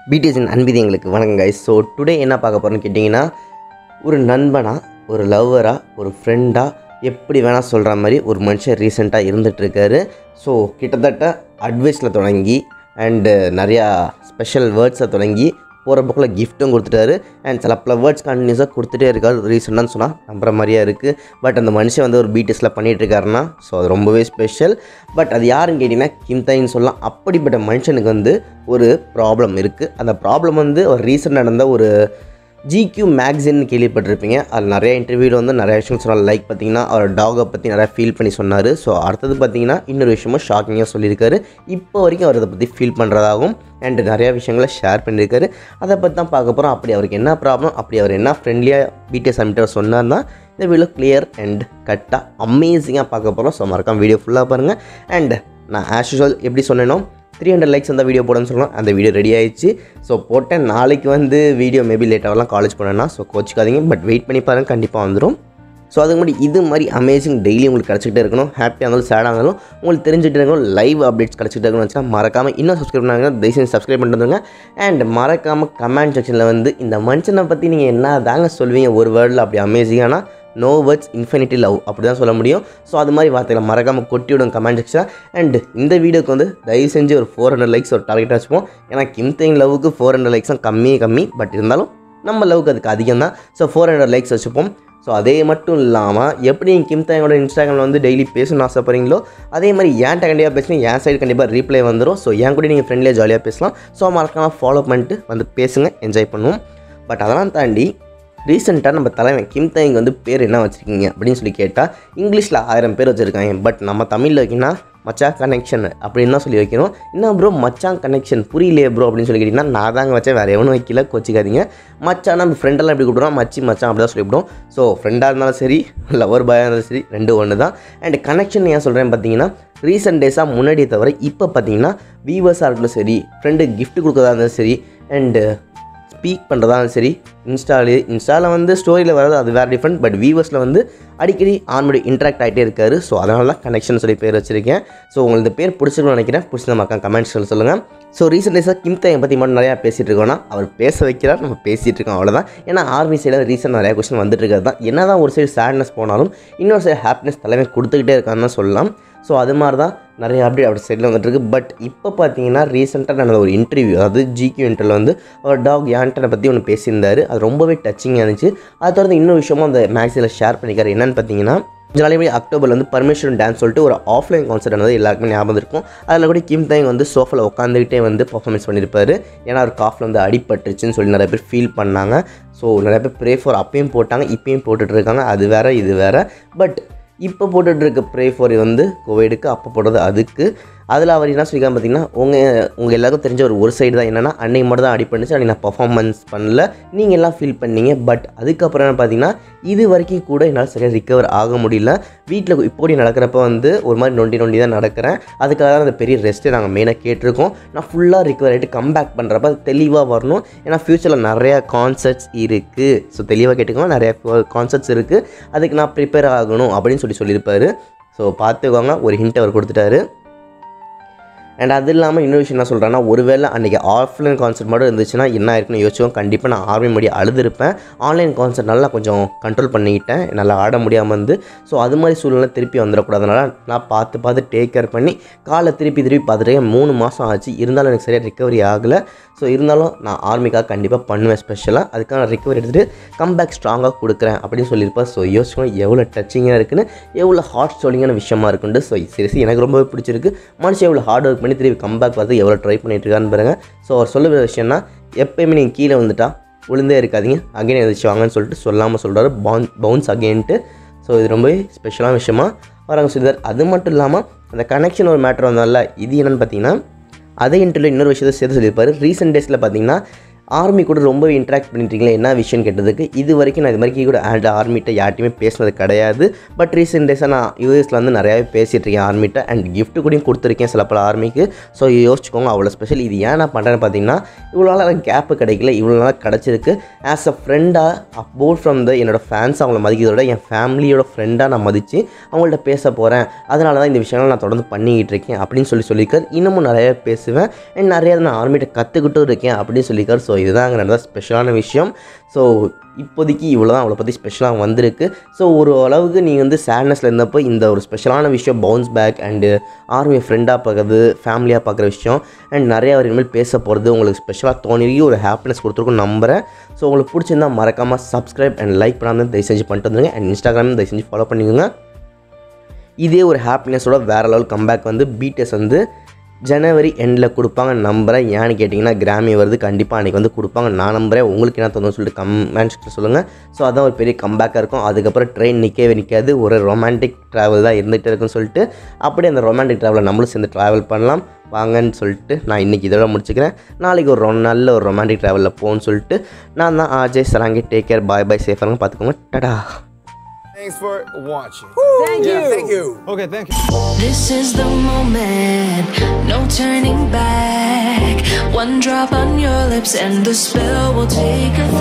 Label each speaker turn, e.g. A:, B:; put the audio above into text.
A: பிடிஎஸ்இன் அன்பிதி எங்களுக்கு வணக்கம் guys so today என்ன பார்க்க போகிறோன்னு கேட்டிங்கன்னா ஒரு நண்பனா ஒரு லவ்வரா ஒரு ஃப்ரெண்டாக எப்படி வேணால் சொல்கிற மாதிரி ஒரு மனுஷன் ரீசெண்டாக இருந்துகிட்ருக்காரு ஸோ கிட்டத்தட்ட அட்வைஸில் தொடங்கி அண்டு நிறையா ஸ்பெஷல் வேர்ட்ஸை தொடங்கி போகிற போக்கில் கிஃப்ட்டும் கொடுத்துட்டாரு அண்ட் சில பல வேர்ட்ஸ் கண்டினியூஸாக கொடுத்துட்டே இருக்காரு ரீசெண்டாக சொன்னால் நம்புற மாதிரியா இருக்குது பட் அந்த மனுஷன் வந்து ஒரு பிடிஎஸில் பண்ணிகிட்டு இருக்காருன்னா ஸோ அது ரொம்பவே ஸ்பெஷல் பட் அது யாருன்னு கேட்டிங்கன்னா கிம்தாயின்னு சொல்லலாம் அப்படிப்பட்ட மனுஷனுக்கு வந்து ஒரு ப்ராப்ளம் இருக்குது அந்த ப்ராப்ளம் வந்து ஒரு ரீசெண்ட் நடந்த ஒரு ஜிக்யூ மேக்சின் கேள்விப்பட்டிருப்பீங்க அதில் நிறைய இன்டர்வியூவில் வந்து நிறைய விஷயம் சொன்னார் லைக் பார்த்தீங்கன்னா அவர் டாகை பற்றி நிறையா ஃபீல் பண்ணி சொன்னார் ஸோ அடுத்தது பார்த்தீங்கன்னா இன்னொரு விஷயமும் ஷாக்கிங்காக சொல்லியிருக்காரு இப்போ வரைக்கும் அவர் அதை பற்றி ஃபீல் பண்ணுறதாகவும் அண்ட் நிறையா விஷயங்களை ஷேர் பண்ணியிருக்காரு அதை பற்றி தான் பார்க்க போகிறோம் அப்படி அவருக்கு என்ன ப்ராப்ளம் அப்படி அவர் என்ன ஃப்ரெண்ட்லியாக பிடிஎஸ் அமிட்டர் சொன்னார்னா இந்த வீடியோ கிளியர் அண்ட் கட்டாக அமேசிங்காக பார்க்க போகிறோம் ஸோ மறக்காம வீடியோ ஃபுல்லாக பாருங்கள் அண்ட் நான் ஆஸ் யூஸ்வல் எப்படி சொன்னேனோ த்ரீ ஹண்ட்ரட் லைக்ஸ் அந்த வீடியோ போடணும்னு சொல்லலாம் அந்த வீடியோ ரெடி ஆயிடுச்சு ஸோ போட்டேன் நாளைக்கு வந்து வீடியோ மேபி லேட்டாகலாம் காலேஜ் போனேன்னா ஸோ கோச்சிக்காதீங்க பட் வெயிட் பண்ணி பாருங்கள் கண்டிப்பாக வந்துடும் ஸோ அதுக்கு முன்னாடி இது மாதிரி அமேசிங் டெய்லி உங்களுக்கு கிடச்சிக்கிட்டே இருக்கணும் ஹாப்பியாக இருந்தாலும் சேடாக இருந்தாலும் உங்களுக்கு தெரிஞ்சுட்டு இருக்கணும் லைவ் அப்டேட்ஸ் கிடச்சிட்டு இருக்கணும்னு வச்சுன்னா மறக்காமல் இன்னும் சப்ஸ்கிரைப் பண்ணாங்க தயவுசெய்து சப்ஸ்கிரைப் பண்ணிட்டுங்க அண்ட் மறக்காமல் கமெண்ட் செக்ஷனில் வந்து இந்த மனுஷனை பற்றி நீங்கள் என்ன தாங்க சொல்வீங்க ஒரு வேர்டில் அப்படி அமேசிங்கானா நோ வேர்ட்ஸ் இன்ஃபினிட்டி லவ் அப்படி தான் சொல்ல முடியும் ஸோ அது மாதிரி வார்த்தைகளை மறக்காமல் கொட்டி விடும் கமெண்ட் செக்ஷன் அண்ட் இந்த வீடியோக்கு வந்து தயவு செஞ்சு ஒரு ஃபோர் ஹண்ட்ரட் லைக்ஸ் ஒரு டார்கெட்டாக வச்சுப்போம் ஏன்னா கிம் தேங் லவ்வுக்கு ஃபோர் ஹண்ட்ரட் லைக்ஸ் தான் கம்மியே கம்மி பட் இருந்தாலும் நம்ம லவ்வுக்கு அதுக்கு அதிகம் தான் ஸோ ஃபோர் ஹண்ட்ரட் லைக்ஸ் வச்சுப்போம் ஸோ அதே மட்டும் இல்லாமல் எப்படி நீங்கள் கிம் தேங்கோட இன்ஸ்டாகிராமில் வந்து டெய்லி பேசணும்னு ஆசைப்படுறீங்களோ அதே மாதிரி ஏன்ட்ட கண்டிப்பாக பேசுங்க என் சைடு கண்டிப்பாக ரீப்ளை வந்துடும் ஸோ என் கூட நீங்கள் ஃப்ரெண்ட்லியாக ஜாலியாக பேசலாம் ஸோ மறக்காமல் ஃபாலோ பண்ணிட்டு வந்து பேசுங்க என்ஜாய் பண்ணுவோம் பட் அதெல்லாம் தாண்டி ரீசெண்டாக நம்ம தலைவன் கிம் தாயிங் வந்து பேர் என்ன வச்சுருக்கீங்க அப்படின்னு சொல்லி கேட்டால் இங்கிலீஷில் ஆயிரம் பேர் வச்சுருக்காங்க பட் நம்ம தமிழில் வைக்கினா மச்சா கனெக்ஷன் அப்படின்னு தான் சொல்லி வைக்கணும் என்ன ப்ரோ மச்சான் கனெக்ஷன் புரியலையே ப்ரோ அப்படின்னு சொல்லி கேட்டிங்கன்னா நான் தாங்க வச்சேன் வேறு எவனும் வைக்கல கோச்சிக்காதீங்க மச்சான் நம்ம ஃப்ரெண்டெல்லாம் எப்படி கூப்பிடுறோம் மச்சி மச்சான் அப்படி தான் சொல்லிவிடும் ஸோ ஃப்ரெண்டாக இருந்தாலும் சரி லவர் பாயாக இருந்தாலும் சரி ரெண்டு ஒன்று தான் அண்ட் கனெக்ஷன் ஏன் சொல்கிறேன் பார்த்தீங்கன்னா ரீசெண்ட் டேஸாக முன்னாடியே தவிர இப்போ பார்த்தீங்கன்னா வீவர்ஸாக இருக்கட்டும் சரி ஃப்ரெண்டு gift கொடுக்கறதா இருந்தாலும் சரி அண்டு ஸ்பீக் பண்ணுறதாலும் சரி இன்ஸ்டாலு இன்ஸ்டாவில் வந்து ஸ்டோரியில் வர்றது அது வேறு டிஃப்ரெண்ட் பட் வியூவர்ஸில் வந்து அடிக்கடி ஆன்மோடி இன்ட்ராக்ட் ஆகிட்டே இருக்காரு ஸோ அதனால தான் கனெக்ஷன் சொல்லி பேர் வச்சிருக்கேன் ஸோ உங்களுக்கு இந்த பேர் பிடிச்சிருக்குன்னு நினைக்கிறேன் பிடிச்சிருந்த மக்கள் கமெண்ட்ஸில் சொல்லுங்கள் ஸோ ரீசெண்ட் டேஸாக கிம் தாயை பற்றி மட்டும் நிறையா பேசிகிட்டு இருக்கோம்னா அவர் பேச வைக்கிறார் நம்ம பேசிகிட்டு இருக்கோம் அவ்வளோதான் ஏன்னா ஆர்மி சைடில் ரீசெண்ட் நிறையா கொஸ்டின் வந்துட்டு இருக்கிறது தான் என்ன தான் ஒரு சைடு சேட்னஸ் போனாலும் இன்னொரு சைடு ஹாப்பினஸ் தலைமை கொடுத்துக்கிட்டே இருக்கான்னு தான் சொல்லலாம் ஸோ அது மாதிரி தான் நிறைய அப்டேட் அப்படி சைடில் வந்துட்டுருக்கு பட் இப்போ பார்த்தீங்கன்னா ரீசெண்டாக நடந்த ஒரு இன்டர்வியூ அதாவது ஜிக்யூ இன்டர்வியூவில் வந்து அவர் டாக் யான்டனை பற்றி ஒன்று பேசியிருந்தார் அது ரொம்பவே டச்சிங்காக இருந்துச்சு அதை தொடர்ந்து இன்னொரு விஷயமும் அந்த மேக்ஸில் ஷேர் பண்ணிக்காரு என்னன்னு பார்த்தீங்கன்னா ஜாலியாக அக்டோபரில் வந்து பர்மிஷன் டான்ஸ் சொல்லிட்டு ஒரு ஆஃப்லைன் கான்சர்ட் வந்து எல்லாருக்குமே ஞாபகம் இருக்கும் அதில் கூட கிம் தாங் வந்து சோஃபாவில் உட்காந்துக்கிட்டே வந்து பர்ஃபார்மன்ஸ் பண்ணியிருப்பாரு ஏன்னா அவர் காஃபில் வந்து அடிபட்டுருச்சுன்னு சொல்லி நிறைய பேர் ஃபீல் பண்ணாங்க ஸோ நிறைய பேர் ப்ரே ஃபார் அப்பயும் போட்டாங்க இப்பயும் போட்டுட்டு இருக்காங்க அது வேற இது வேற பட் இப்போ போட்டுட்டு இருக்க ப்ரே ஃபார் வந்து கோவிடுக்கு அப்போ போடுறது அதுக்கு அதில் அவர் என்ன சொல்லிக்காம பார்த்தீங்கன்னா உங்கள் உங்கள் எல்லாருக்கும் தெரிஞ்ச ஒரு ஒரு சைடு தான் என்னென்னா அன்னைக்கு மட்டும் தான் அடி பண்ணுச்சு அன்றைக்கி நான் பர்ஃபார்மன்ஸ் பண்ணல நீங்கள் எல்லாம் ஃபீல் பண்ணீங்க பட் அதுக்கப்புறம் என்ன பார்த்தீங்கன்னா இது வரைக்கும் கூட என்னால் சரியாக ரிக்கவர் ஆக முடியல வீட்டில் இப்படி நடக்கிறப்ப வந்து ஒரு மாதிரி நொண்டி நொண்டி தான் நடக்கிறேன் அதுக்காக தான் அந்த பெரிய ரெஸ்ட்டை நாங்கள் மெயினாக கேட்டிருக்கோம் நான் ஃபுல்லாக ரிக்கவர் ஆகிட்டு கம்பேக் பண்ணுறப்ப அது தெளிவாக வரணும் ஏன்னா ஃப்யூச்சரில் நிறையா கான்சர்ட்ஸ் இருக்குது ஸோ தெளிவாக கேட்டுக்கோங்க நிறையா கான்சர்ட்ஸ் இருக்குது அதுக்கு நான் ப்ரிப்பேர் ஆகணும் அப்படின்னு சொல்லி சொல்லியிருப்பாரு ஸோ பார்த்துக்கோங்க ஒரு ஹிண்ட் அவர் கொடுத்துட்டாரு அண்ட் அது இல்லாமல் இன்னொரு விஷயம் என்ன சொல்கிறேன்னா ஒருவேளை அன்றைக்கி ஆஃப்லைன் கான்சர்ட் மட்டும் இருந்துச்சுன்னா என்ன இருக்குன்னு யோசிச்சோம் கண்டிப்பாக நான் ஆர்மி முடி அழுதுருப்பேன் ஆன்லைன் கான்சர்ட் நல்லா கொஞ்சம் கண்ட்ரோல் பண்ணிக்கிட்டேன் நல்லா ஆட முடியாமல் வந்து ஸோ அது மாதிரி சூழ்நிலை திருப்பி வந்துடக்கூடாதுனால நான் பார்த்து பார்த்து டேக் கேர் பண்ணி காலை திருப்பி திருப்பி பார்த்துட்டேன் மூணு மாதம் ஆச்சு இருந்தாலும் எனக்கு சரியாக ரிக்கவரி ஆகலை ஸோ இருந்தாலும் நான் ஆர்மிக்காக கண்டிப்பாக பண்ணுவேன் ஸ்பெஷலாக அதுக்கான ரிக்கவரி எடுத்துகிட்டு கம்பேக் ஸ்ட்ராங்காக கொடுக்குறேன் அப்படின்னு சொல்லியிருப்பேன் ஸோ யோசிக்கணும் எவ்வளோ டச்சிங்காக இருக்குன்னு எவ்வளோ ஹார்ட் ஸ்டோலிங்கான விஷயமா இருக்குண்டு ஸோ சீரியஸி எனக்கு ரொம்பவே பிடிச்சிருக்கு மனுஷன் எவ்வளோ ஹார்ட் ஒர்க் பண்ணி திருப்பி கம்பேக் பார்த்து எவ்வளோ ட்ரை பண்ணிட்டு இருக்கான்னு பாருங்க ஸோ அவர் சொல்ல விஷயம்னா எப்பயுமே நீங்கள் கீழே வந்துட்டா விழுந்தே இருக்காதீங்க அகைன் எதிர்த்து வாங்கன்னு சொல்லிட்டு சொல்லாமல் சொல்கிறாரு பவுன் பவுன்ஸ் அகெயின்ட்டு ஸோ இது ரொம்பவே ஸ்பெஷலான விஷயமா வராங்க சொல்லிதார் அது மட்டும் இல்லாமல் அந்த கனெக்ஷன் ஒரு மேட்ரு வந்தால இது என்னென்னு பார்த்தீங்கன்னா அதே இன்டர்வியூ இன்னொரு விஷயத்தை சேர்த்து சொல்லியிருப்பாரு ரீசெண்ட் டேஸில் பார்த்தீங்கன்னா ஆர்மி கூட ரொம்ப இன்ட்ராக்ட் பண்ணிட்டீங்களே என்ன விஷயம் கேட்டதுக்கு இது வரைக்கும் நான் இது மாதிரி கூட ஆண்ட் ஆர்மிட்ட யார்ட்டையுமே பேசினது கிடையாது பட் ரீசெண்ட் டேஸாக நான் யூஎஸில் வந்து நிறையாவே பேசிகிட்டு இருக்கேன் ஆர்மிட்ட அண்ட் gift கூடயும் கொடுத்துருக்கேன் சில பல ஆர்மிக்கு ஸோ யோசிச்சுக்கோங்க அவ்வளோ ஸ்பெஷல் இது ஏன் நான் பண்ணுறேன்னு பார்த்தீங்கன்னா இவ்வளோ நாள் எனக்கு கேப்பு கிடைக்கல இவ்வளோ நாள் கிடச்சிருக்கு ஆஸ் அ ஃப்ரெண்டாக அபோட் ஃப்ரம் த என்னோட ஃபேன்ஸ் அவங்கள மதிக்கிறதோட என் ஃபேமிலியோட ஃப்ரெண்டாக நான் மதித்து அவங்கள்ட்ட பேச போகிறேன் அதனால தான் இந்த விஷயங்கள் நான் தொடர்ந்து பண்ணிக்கிட்டு இருக்கேன் அப்படின்னு சொல்லி சொல்லியிருக்காரு இன்னமும் நிறைய பேசுவேன் அண்ட் நிறைய நான் ஆர்மிட்ட கற்றுக்கிட்டும் இருக்கேன் அப்படின்னு சொல்லியிருக்காரு ஸோ இதுதான் அங்கே நடந்த ஸ்பெஷலான விஷயம் ஸோ இப்போதைக்கு இவ்வளோ தான் அவளை பற்றி ஸ்பெஷலாக வந்திருக்கு ஸோ ஒரு அளவுக்கு நீங்கள் வந்து சேட்னஸில் இருந்தப்போ இந்த ஒரு ஸ்பெஷலான விஷயம் பவுன்ஸ் பேக் அண்டு ஆர்மி ஃப்ரெண்டாக பார்க்குறது ஃபேமிலியாக பார்க்குற விஷயம் அண்ட் நிறைய அவர் இனிமேல் பேச போகிறது உங்களுக்கு ஸ்பெஷலாக தோணிருக்கு ஒரு ஹாப்பினஸ் கொடுத்துருக்கும் நம்புகிறேன் ஸோ உங்களுக்கு பிடிச்சிருந்தா மறக்காமல் சப்ஸ்கிரைப் அண்ட் லைக் பண்ணாமல் தயவு செஞ்சு பண்ணிட்டு வந்துருங்க அண்ட் இன்ஸ்டாகிராம் தயவு செஞ்சு ஃபாலோ பண்ணிக்கோங்க இதே ஒரு ஹாப்பினஸோட வேறு லெவல் கம்பேக் வந்து பிடிஎஸ் வந்து ஜனவரி எண்டில் கொடுப்பாங்க நம்புகிறேன் ஏன்னு கேட்டிங்கன்னா கிராமி வருது கண்டிப்பாக அன்றைக்கி வந்து கொடுப்பாங்க நான் நம்புகிறேன் உங்களுக்கு என்ன தோணுன்னு சொல்லிட்டு கமெண்ட்ஸில் சொல்லுங்கள் ஸோ அதான் ஒரு பெரிய கம்பேக்காக இருக்கும் அதுக்கப்புறம் ட்ரெயின் நிற்கவே நிற்காது ஒரு ரொமான்டிக் ட்ராவல் தான் இருந்துகிட்டே இருக்குன்னு சொல்லிட்டு அப்படியே அந்த ரொமான்டிக் ட்ராவலில் நம்மளும் சேர்ந்து ட்ராவல் பண்ணலாம் வாங்கன்னு சொல்லிட்டு நான் இன்றைக்கி இதோட முடிச்சுக்கிறேன் நாளைக்கு ஒரு ரொ- நல்ல ஒரு ரொமான்டிக் ட்ராவலில் போகணும்னு சொல்லிட்டு நான் தான் Ajay Sarangi take care bye bye சேஃபாக பார்த்துக்கோங்க டடா
B: Thanks for watching.
C: Thank
B: Yeah,
C: you.
B: thank you.
D: Okay, thank you.
E: This is the moment, no turning back. One drop on your lips and the spell will take effect.